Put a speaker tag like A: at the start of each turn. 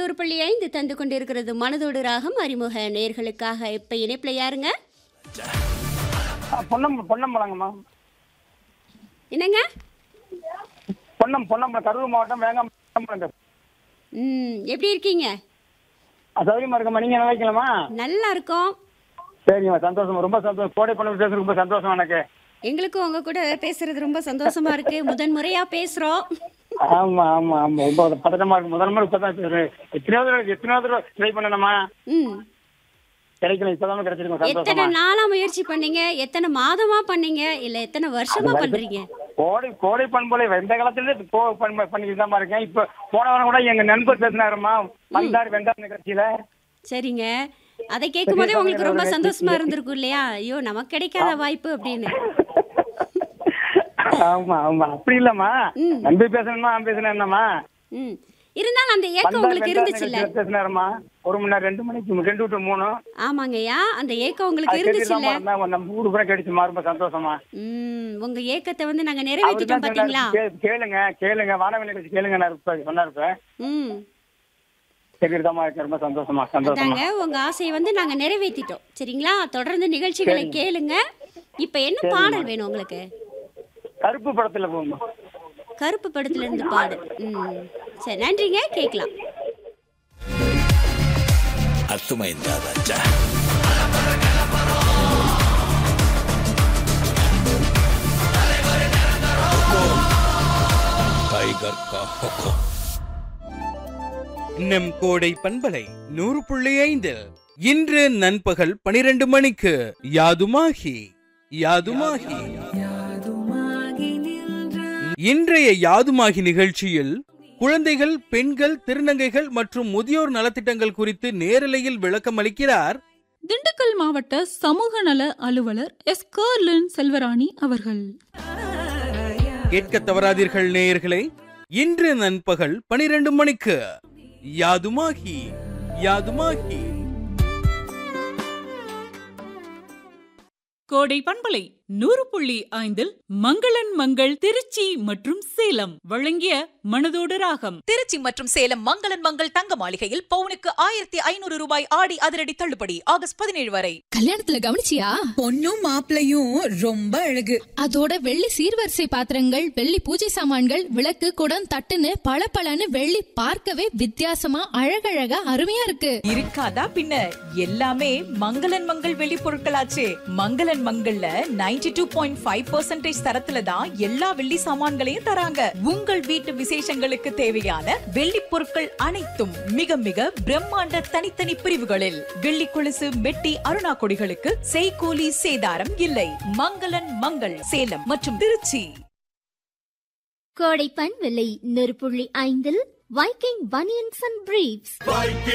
A: நூறு புள்ளி ஐந்து தந்து கொண்டிருக்கிறது மனதோடு ராகம் அறிமுக நேர்களுக்காக இப்ப இணைப்புல யாருங்க
B: ஆ, பொன்னம் பொன்னம்பலங்கம்மா
A: என்னங்க
B: பொன்னம் பொன்னம்பலம் கரூர் மாவட்டம் வேங்காம் பொன்னம்பலங்க
A: ம் எப்படி இருக்கீங்க
B: சௌரியமா இருக்கம்மா நீங்க நல்லா இருக்கலாமா
A: நல்லா இருக்கோம்
B: சரிங்கம்மா சந்தோஷம் ரொம்ப சந்தோஷம் கோடை பண்ண பேசுறது ரொம்ப சந்தோஷம் எனக்கு
A: எங்களுக்கும் உங்க கூட பேசுறது ரொம்ப சந்தோஷமா இருக்கு முதன் முறையா பேசுறோம்
B: ஆமா ஆமா ஆமா ரொம்ப பதட்டமா இருக்கு முதல் முறை இப்பதான் பேசுறேன் எத்தனையாவது தடவை- எத்தனையாவது தடவை ட்ரை பண்ணணுமா
A: ம்
B: கிடைக்கல இப்பதான் கிடைச்சிருக்கோம்
A: எத்தனை
B: சந்தோஷமா
A: நாளா முயற்சி பண்ணீங்க எத்தனை மாதமா பண்ணீங்க இல்ல எத்தனை வருஷமா பண்றீங்க
B: கோடை கோடை பண்போலை எந்த காலத்துல இருந்து கோ பண்பு பண்ணிட்டு தான் இருக்கேன் இப்ப போன வாரம் கூட எங்க நண்பர் பேசினாருமா வந்தார் வெண்டார் நிகழ்ச்சியில
A: சரிங்க அதை கேட்கும் போதே உங்களுக்கு ரொம்ப சந்தோஷமா இருந்திருக்கும் இல்லையா ஐயோ நமக்கு கிடைக்காத வாய்ப்பு அப்படின்னு
B: ஆமா ஆமா அப்படி இல்லம்மா
A: ம்.
B: நம்பி பேசணுமா நான் பேசினேன் என்னம்மா
A: ம் இருந்தாலும் அந்த ஏக்கம்
B: வந்தார்
A: உங்களுக்கு
B: வெண்டார்
A: இருந்துச்சுல்ல
B: நிகழ்ச்சியில பேசினாருமா ஒரு மணி நேரம் ரெண்டு மணிக்கு ரெண்டு டு மூணு
A: ஆமாங்கய்யா அந்த ஏக்கம் உங்களுக்கு
B: அது
A: இருந்துச்சுல்ல
B: கேட்டுதான் பாருங்க, நம்ம ஊரு கூட கிடைச்சுமா ரொம்ப சந்தோஷமா
A: ம் உங்க ஏக்கத்தை வந்து நாங்க
B: அவரு
A: நிறைவேற்றிட்டோம்
B: தான்
A: பாத்தீங்களா
B: சொன்னாரு, கே- கேளுங்க கேளுங்க வானவில் நிகழ்ச்சி கேளுங்க நான் இப்ப சொன்னாரு இப்ப
A: ம்
B: கேட்டுதாமா இருக்கு ரொம்ப சந்தோஷமா சந்தோஷமா
A: அதாங்க உங்க ஆசையை வந்து நாங்க நிறைவேற்றிட்டோம் சரிங்களா தொடர்ந்து நிகழ்ச்சிகளை கேளுங்க இப்ப என்ன பாடல் வேணும் உங்களுக்கு
B: கருப்பு படத்துல போகுமா
A: கருப்பு படத்துல இருந்து பாடு ம் சரி நன்றிங்க கேட்கலாம்
C: అర్థమైందా రాజా టైగర్ కా హుకుం
D: நம் கோடை பண்பலை நூறு புள்ளி ஐந்தில் இன்று நண்பகல் பனிரெண்டு மணிக்கு யாதுமாகி யாதுமாகி இன்றைய யாதுமாகி நிகழ்ச்சியில் குழந்தைகள் பெண்கள் திருநங்கைகள் மற்றும் முதியோர் நலத்திட்டங்கள் குறித்து நேரலையில் விளக்கம் அளிக்கிறார்
E: திண்டுக்கல் மாவட்ட சமூக நல அலுவலர் எஸ் கர்லின் செல்வராணி அவர்கள்
D: கேட்க தவறாதீர்கள் நேயர்களே இன்று நண்பகல் பனிரெண்டு மணிக்கு யாதுமாகி யாதுமாகி
E: கோடை பண்பலை நூறு புள்ளி ஐந்தில் மங்களன் மங்கள் திருச்சி மற்றும் சேலம் வழங்கிய மனதோடு ராகம்
F: திருச்சி மற்றும் சேலம் மங்களன் மங்கள் தங்க மாளிகையில் பவுனுக்கு ஆயிரத்தி ஐநூறு ரூபாய் ஆடி அதிரடி தள்ளுபடி ஆகஸ்ட் பதினேழு வரை
G: கல்யாணத்துல கவனிச்சியா
H: பொண்ணும் மாப்பிளையும் ரொம்ப அழகு
G: அதோட வெள்ளி சீர்வரிசை பாத்திரங்கள் வெள்ளி பூஜை சாமான்கள் விளக்கு குடம் தட்டுன்னு பளபளன்னு வெள்ளி பார்க்கவே வித்தியாசமா அழகழகா அருமையா இருக்கு
F: இருக்காதா பின்ன எல்லாமே மங்களன் மங்கள் வெளி பொருட்களாச்சே மங்களன் மங்கள்ல ninety two point five percentage தரத்துல தான் எல்லா வெள்ளி சாமான்களையும் தராங்க உங்கள் வீட்டு விசேஷங்களுக்கு தேவையான வெள்ளி பொருட்கள் அனைத்தும் மிக மிக பிரம்மாண்ட தனித்தனி பிரிவுகளில் வெள்ளி கொலுசு மெட்டி அருணா கொடிகளுக்கு செய்கூலி சேதாரம் இல்லை மங்களன் மங்கள் சேலம் மற்றும் திருச்சி
I: கோடை பண்பலை நூறு புள்ளி ஐந்தில் வைக்கிங் பனியன்ஸ் அண்ட் பிரீவ்ஸ்